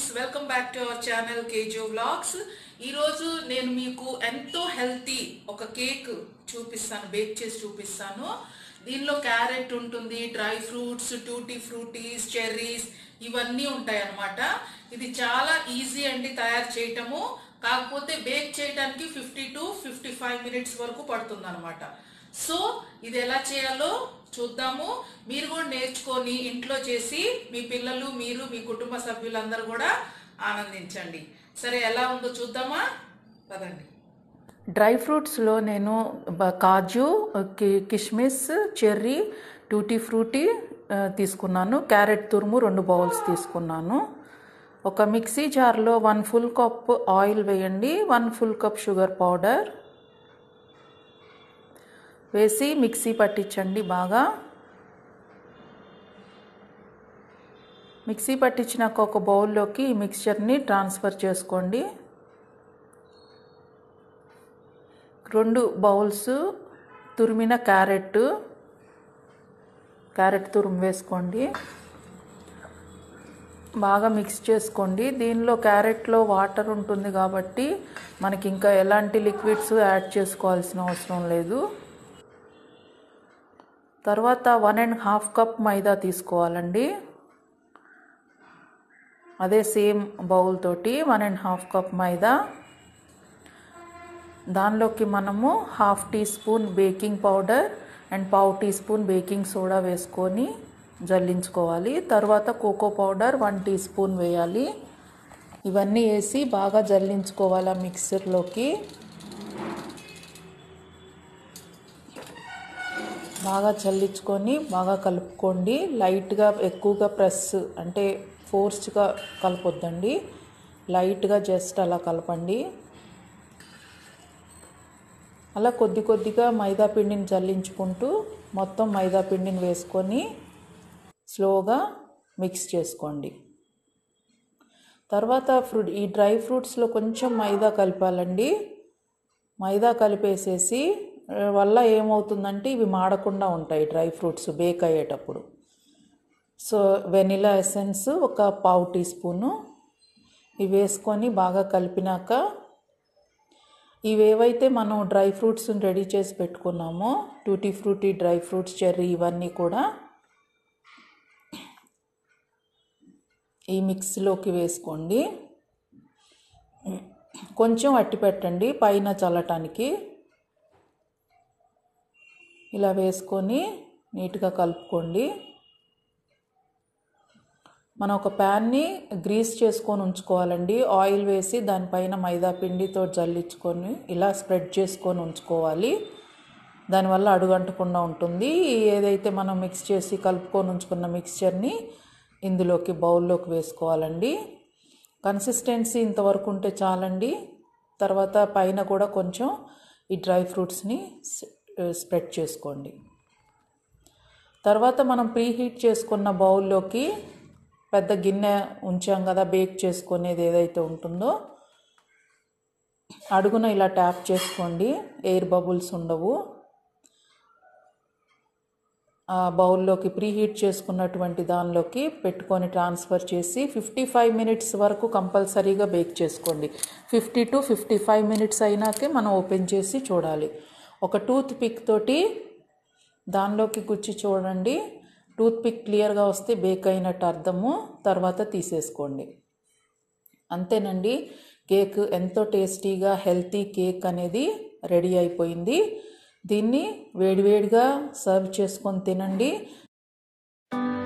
welcome back to our channel కేజో vlogs ఈరోజు నేను మీకు ఎంతో హెల్తీ ఒక కేక్ చూపిస్తాను బేక్ చేసి చూపిస్తాను దీనిలో క్యారెట్ ఉంటుంది dry fruits tutti fruttis cherries ఇవన్నీ ఉంటాయి అన్నమాట ఇది చాలా ఈజీ అండి తయారు చేయటము కాకపోతే బేక్ చేయడానికి fifty to fifty five minutes వరకు పడుతుంది అనమాట సో ఇది ఎలా చేయాలో చూద్దాము మీరు కూడా నేర్చుకొని ఇంట్లో చేసి మీ పిల్లలు మీరు మీ కుటుంబ సభ్యులందరూ కూడా ఆనందించండి సరే ఎలా ఉందో చూద్దామా పదండి డ్రై ఫ్రూట్స్లో నేను బ- కాజు కి- కిస్మిస్ చెర్రీ టూటీ ఫ్రూటీ ఆ, తీసుకున్నాను క్యారెట్ తురుము రెండు బౌల్స్ తీసుకున్నాను ఒక మిక్సీ జార్లో వన్ ఫుల్ కప్ ఆయిల్ వేయండి one full cup sugar powder వేసి మిక్సీ పట్టించండి బాగా మిక్సీ పట్టించినాక ఒక బౌల్లోకి ఈ మిక్స్చర్ని ట్రాన్స్ఫర్ చేసుకోండి రెండు బౌల్స్ తురిమిన క్యారెట్ క్యారెట్ తురుము వేసుకోండి బాగా మిక్స్ చేసుకోండి దీనిలో క్యారెట్లో వాటర్ ఉంటుంది కాబట్టి మనకి ఇంకా ఎలాంటి లిక్విడ్స్ యాడ్ చేసుకోవాల్సిన అవసరం లేదు తర్వాత one and half cup maida తీసుకోవాలండి అదే సేమ్ బౌల్ తోటి one and half cup maida దానిలోకి మనము half teaspoon baking powder and పావు టీ స్పూన్ బేకింగ్ సోడా వేసుకొని జల్లించుకోవాలి తర్వాత cocoa powder one teaspoon వేయాలి ఇవన్నీ వేసి బాగా జల్లించుకోవాలి ఆ మిక్సర్లోకి బాగా చల్లించుకొని బాగా కలుపుకోండి లైట్గా ఎక్కువగా ప్రెస్ అంటే ఫోర్స్గా కలపొద్దండి లైట్గా జస్ట్ అలా కలపండి అలా కొద్ది కొద్దిగా మైదా పిండిని జల్లించుకుంటూ మొత్తం మైదా పిండిని వేసుకొని స్లోగా మిక్స్ చేసుకోండి తర్వాత ఫ్రూట్ ఈ డ్రై ఫ్రూట్స్లో కొంచెం మైదా కలపాలండి మైదా కలిపేసేసి ఆ, వల్ల ఏమవుతుందంటే ఇవి మాడకుండా ఉంటాయి డ్రై ఫ్రూట్స్ బేక్ అయ్యేటప్పుడు సో వెనిలా ఎసెన్స్ ఒక పావు టీ స్పూను ఇవి వేసుకొని బాగా కలిపినాక ఇవేవైతే మనం డ్రై ఫ్రూట్స్ రెడీ చేసి పెట్టుకున్నామో tutti frutti dry fruits cherry ఇవన్నీ కూడా ఈ మిక్స్లోకి వేసుకోండి కొంచెం అట్టి పెట్టండి పైన చల్లటానికి ఇలా వేసుకొని నీట్గా కలుపుకోండి మనం ఒక ప్యాన్ని గ్రీస్ చేసుకొని ఉంచుకోవాలండి ఆయిల్ వేసి దానిపైన మైదా పిండితో జల్లించుకొని ఇలా స్ప్రెడ్ చేసుకొని ఉంచుకోవాలి దానివల్ల అడుగంటకుండా ఉంటుంది ఏదైతే మనం మిక్స్ చేసి కలుపుకొని ఉంచుకున్న మిక్స్చర్ని ఇందులోకి బౌల్లోకి వేసుకోవాలండి కన్సిస్టెన్సీ ఇంతవరకు ఉంటే చాలండి తర్వాత పైన కూడా కొంచెం ఈ డ్రై ఫ్రూట్స్ని స్ప్రెడ్ చేసుకోండి తర్వాత మనం ప్రీహీట్ చేసుకున్న బౌల్లోకి పెద్ద గిన్నె ఉంచాం కదా బేక్ చేసుకునేది ఏదైతే ఉంటుందో అడుగున ఇలా ట్యాప్ చేసుకోండి ఎయిర్ బబుల్స్ ఉండవు ఆ బౌల్లోకి ప్రీహీట్ చేసుకున్నటువంటి దానిలోకి పెట్టుకొని ట్రాన్స్ఫర్ చేసి ఫిఫ్టీ ఫైవ్ మినిట్స్ వరకు కంపల్సరీగా బేక్ చేసుకోండి fifty to fifty five minutes అయినాకే మనం ఓపెన్ చేసి చూడాలి ఒక టూత్ పిక్ తోటి దానిలోకి గుచ్చి చూడండి టూత్ పిక్ క్లియర్గా వస్తే బేక్ అయినట్టు అర్థము తర్వాత తీసేసుకోండి అంతేనండి కేక్ ఎంతో టేస్టీగా హెల్తీ కేక్ అనేది రెడీ అయిపోయింది దీన్ని వేడివేడిగా సర్వ్ చేసుకొని తినండి